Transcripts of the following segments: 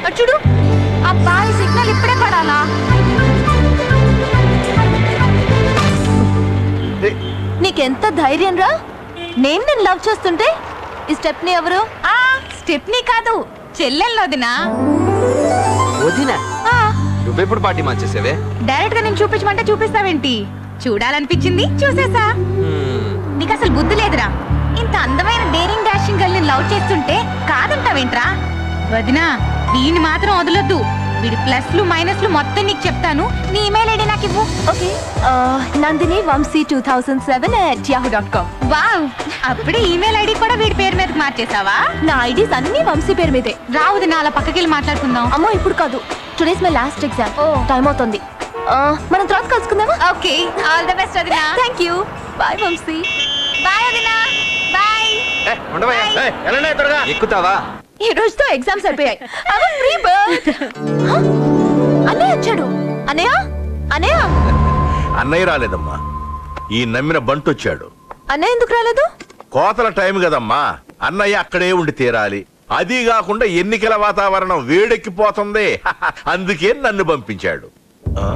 అటు చూడు అబ్బా ఈ సిగ్నల్ ఇప్పుడే పడాలా ఏ, నీకెంత ధైర్యం రా నేను నేను లవ్ చేస్తుంటే ఈ స్టెప్ ని ఎవరు ఆ స్టెప్నీ కాదు చెల్లెల్లో వదినా వదిన ఆ, నువ్వెప్పుడు పార్టీ మార్చేసావే డైరెక్ట్ గా నేను చూపించమంటే చూపిస్తావేంటి చూడాలనిపించింది చూసేసా హ్మ్. నీకు అసలు బుద్ధి లేదురా ఇంత అందమైన డేరింగ్ డాషింగ్ గర్ల్ లవ్ చేస్తుంటే కాదంటావేంట్రా వదినా దీన్ని మాత్రం వదలొద్దు వీడి ప్లస్లు మైనస్లు మొత్తం నీకు చెప్తాను నీ ఇమెయిల్ ఐడి నాకు ఇవ్వు okay Nandini Vamshi two thousand seven at Yahoo dot com wow అప్పుడే ఈమెయిల్ ఐడి కూడా వీడి పేరు మీదకి మార్చేసావా నా ఐడీస్ అన్ని వంశీ పేరు మీదే రావుది నా అలా పక్కకి వెళ్ళి మాట్లాడుకుందాం అమ్మో ఇప్పుడు కాదు today's my last exam time అవుతుంది ఆ, మనం తర్వాత కలుసుకుందామా ఓకే ఆల్ ద బెస్ట్ వదినా thank you bye Vamshi bye వదినా బాయ్ ఏ, ఉండవయ్యా. ఏయ్, వెళ్ళండి త్వరగా ఎక్కుతావా ఈ రోజుతో ఎగ్జామ్స్ అయిపోయాయి ఫ్రీ బర్డ్ అన్నయ్య వచ్చాడు అన్నయ్య అన్నయ్య అన్నయ్య రాలేదమ్మా ఈ నమ్మిన బంటు వచ్చాడు అన్నయ్య ఎందుకు రాలేదు కోతల టైం కదమ్మా అన్నయ్య అక్కడే ఉండి తీరాలి అది కాకుండా ఎన్నికల వాతావరణం వేడెక్కిపోతుంది అందుకే నన్ను పంపించాడు ఆ?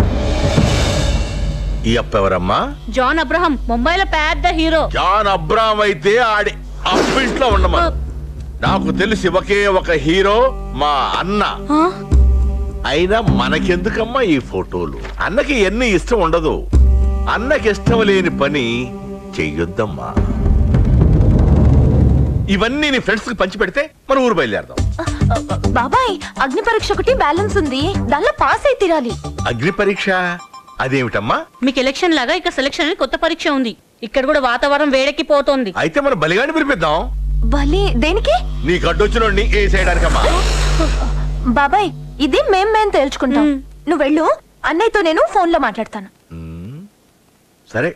ఈ అప్ప ఎవరమ్మా జాన్ అబ్రహం ముంబైలో పెద్ద హీరో జాన్ అబ్రామ్ అయితే ఆడి అప్పింట్లో ఉండమా నాకు తెలిసి ఒకే ఒక హీరో మా అన్న అయినా మనకెందుకమ్మా ఈ ఫోటోలు అన్నకి ఎన్ని ఇష్టం ఉండదు అన్నకి ఇష్టం లేని పని చెయ్యొద్దమ్మా ఇవన్నీ నీ ఫ్రెండ్స్ కి పంచి పెడితే మన ఊరు బయలుదేరదాం బాబాయ్ అగ్ని పరీక్ష ఒకటి బ్యాలెన్స్ ఉంది దానిలో పాస్ అయి తీరాలి అగ్ని పరీక్ష అదేమిటమ్మా మీకు ఎలక్షన్ లాగా ఇక్కడ సెలక్షన్ అని కొత్త పరీక్ష ఉంది ఇక్కడ కూడా వాతావరణం వేడెక్కిపోతోంది అయితే మన బలిగాని పిలిపిద్దాం భలే దేనికి నీకు అడ్డొచ్చినోడిని ఏ చేయడానికమ్మా బాబాయ్ ఇది మేం మేం తేల్చుకుంటాం నువ్వు వెళ్ళు అన్నయ్యతో నేను ఫోన్ లో మాట్లాడతాను సరే